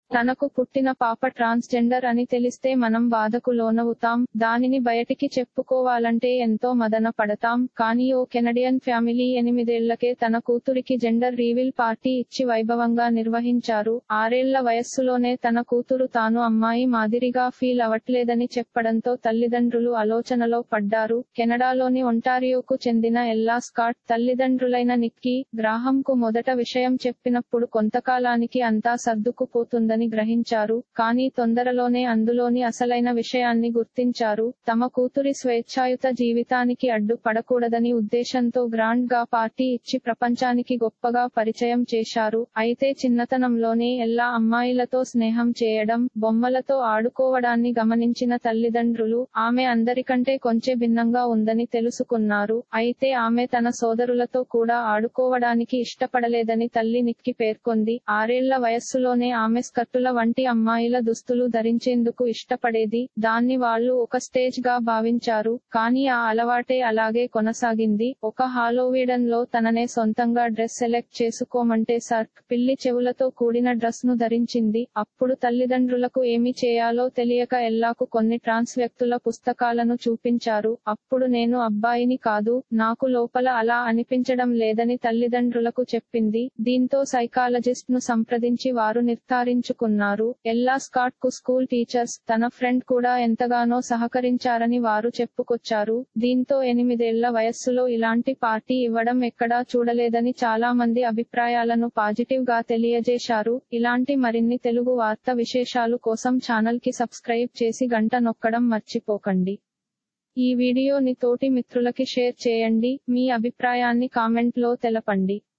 తనకు పుట్టిన పాప ట్రాన్స్జెండర్ అని తెలిస్తే మనం బాధకు లోనవుతాం దానిని బయటికి చెప్పుకోవాలంటే ఎంతో మదన పడతాం కానీ ఓ కెనడియన్ ఫ్యామిలీ ఎనిమిదేళ్లకే తన కూతురికి జెండర్ రీవిల్ పార్టీ ఇచ్చి వైభవంగా నిర్వహించారు ఆరేళ్ల వయస్సులోనే తన కూతురు తాను అమ్మాయి మాదిరిగా ఫీల్ అవట్లేదని చెప్పడంతో తల్లిదండ్రులు ఆలోచనలో పడ్డారు కెనడాలోని ఒంటారియోకు చెందిన ఎల్లా స్కాట్ తల్లిదండ్రులైన నిక్కీ గ్రాహం కు మొదట విషయం చెప్పినప్పుడు కొంతకాలానికి అంతా సర్దుకుపోతుందని గ్రహించారు కానీ తొందరలోనే అందులోని అసలైన విషయాన్ని గుర్తించారు తమ కూతురి స్వేచ్ఛాయుత జీవితానికి అడ్డు పడకూడదని ఉద్దేశంతో గ్రాండ్ గా పార్టీ ఇచ్చి ప్రపంచానికి గొప్పగా పరిచయం చేశారు అయితే చిన్నతనంలోనే ఎల్లా అమ్మాయిలతో స్నేహం చేయడం బొమ్మలతో ఆడుకోవడాన్ని గమనించిన తల్లిదండ్రులు ఆమె అందరికంటే కొంచెం భిన్నంగా ఉందని తెలుసుకున్నారు అయితే ఆమె తన సోదరులతో కూడా ఆడుకోవడానికి ఇష్టపడలేదని తల్లి నిక్కి పేర్కొంది ఆరేళ్ల వయస్సులోనే ఆమె స్కర్టుల వంటి అమ్మాయిల దుస్తులు ధరించేందుకు ఇష్టపడేది దాన్ని వాళ్ళు ఒక స్టేజ్ గా భావించారు కానీ ఆ అలవాటే అలాగే కొనసాగింది ఒక హాలోవీడన్ లో తననే సొంతంగా డ్రెస్ సెలెక్ట్ చేసుకోమంటే సర్క్ పిల్లి చెవులతో కూడిన డ్రెస్ ను ధరించింది అప్పుడు తల్లిదండ్రులకు ఏమి చేయాలో తెలియక ఎల్లాకు కొన్ని ట్రాన్స్ వ్యక్తుల పుస్తకాలను చూపించారు అప్పుడు నేను అబ్బాయిని కాదు నాకు లోపల అలా అనిపించడం లేదని తల్లిదండ్రులకు చెప్పింది దీంతో సైకాలజిస్ట్ ను సంప్రదించి వారు నిర్ధారించుకున్నారు ఎల్లా స్కాట్ కు స్కూల్ టీచర్స్ తన ఫ్రెండ్ కూడా ఎంతగానో సహకరించారని వారు చెప్పుకొచ్చారు దీంతో ఎనిమిదేళ్ల వయస్సులో ఇలాంటి పార్టీ ఇవ్వడం ఎక్కడా చూడలేదని చాలా మంది అభిప్రాయాలను పాజిటివ్ గా తెలియజేశారు ఇలాంటి మరిన్ని తెలుగు వార్త విశేషాలు కోసం ఛానల్ కి సబ్స్క్రైబ్ చేసి గంట నొక్కడం మర్చిపోకండి ఈ వీడియోని తోటి మిత్రులకి షేర్ చేయండి మీ అభిప్రాయాన్ని కామెంట్ లో తెలపండి